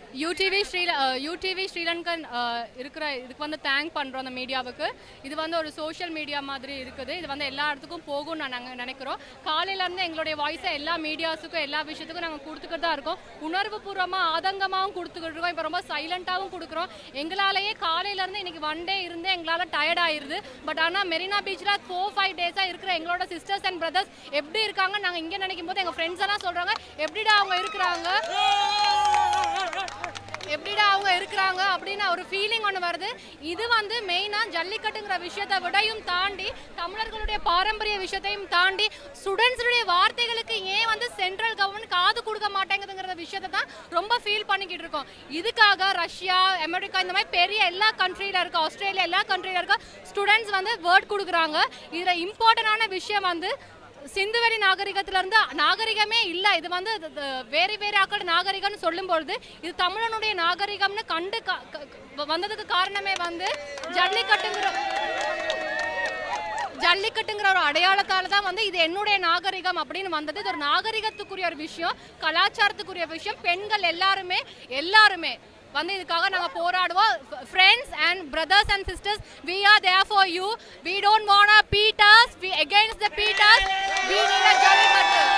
UDV Sri UTV Sri Lankan அஹ், இருக்கிற இதுக்கு வந்து தேங்க் பண்ணுறோம் அந்த மீடியாவுக்கு இது வந்து ஒரு சோஷியல் மீடியா மாதிரி இருக்குது இது வந்து எல்லா இடத்துக்கும் போகும்னு நான் நாங்கள் நினைக்கிறோம் காலையிலேருந்து எங்களுடைய வாய்ஸை எல்லா மீடியாஸுக்கும் எல்லா விஷயத்துக்கும் நாங்கள் கொடுத்துக்கிட்டு தான் இருக்கோம் உணர்வு பூர்வமாக ஆதங்கமாகவும் கொடுத்துக்கிட்டு இருக்கோம் இப்போ ரொம்ப சைலண்ட்டாகவும் கொடுக்குறோம் எங்களாலேயே காலையிலேருந்து இன்னைக்கு ஒன் டே இருந்து எங்களால் டயர்ட் ஆயிருது பட் ஆனால் மெரினா பீச்சில் ஃபோர் ஃபைவ் டேஸாக இருக்கிற எங்களோட சிஸ்டர்ஸ் அண்ட் பிரதர்ஸ் எப்படி இருக்காங்க நாங்கள் இங்கே நினைக்கும் போது எங்கள் ஃப்ரெண்ட்ஸ் எல்லாம் சொல்கிறாங்க எப்படிடா அவங்க இருக்கிறாங்க எப்படிடா அவங்க இருக்கிறாங்க அப்படின்னு ஒரு ஃபீலிங் ஒன்று வருது இது வந்து மெயினாக ஜல்லிக்கட்டுங்கிற விஷயத்தை விடையும் தாண்டி தமிழர்களுடைய பாரம்பரிய விஷயத்தையும் தாண்டி ஸ்டூடெண்ட்ஸுடைய வார்த்தைகளுக்கு ஏன் வந்து சென்ட்ரல் கவர்மெண்ட் காது கொடுக்க மாட்டேங்குதுங்கிற விஷயத்தை தான் ரொம்ப ஃபீல் பண்ணிக்கிட்டு இருக்கோம் இதுக்காக ரஷ்யா அமெரிக்கா இந்த மாதிரி பெரிய எல்லா கண்ட்ரியில் இருக்க ஆஸ்திரேலியா எல்லா கண்ட்ரியில் இருக்க ஸ்டூடெண்ட்ஸ் வந்து வேர்ட் கொடுக்குறாங்க இதில் இம்பார்ட்டண்டான விஷயம் வந்து சிந்துவெளி நாகரிகத்துல இருந்து நாகரிகமே இல்ல இது வந்து இது- இது வேறு வேறு ஆக்கள் நாகரிகம்னு சொல்லும் பொழுது இது தமிழனுடைய நாகரிகம்னு கண்டு க- க- க- வந்ததுக்கு காரணமே வந்து ஜல்லிக்கட்டுங்கிற ஜல்லிக்கட்டுங்கிற ஒரு அடையாளத்தால தான் வந்து இது என்னுடைய நாகரிகம் அப்படின்னு வந்தது இது ஒரு நாகரிகத்துக்குரிய ஒரு விஷயம் கலாச்சாரத்துக்குரிய விஷயம் பெண்கள் எல்லாருமே எல்லாருமே வந்து இதுக்காக நாங்கள் போராடுவோம் friends and brothers and sisters we are there for you we don't want PETA we against the PETA we need a jallikattu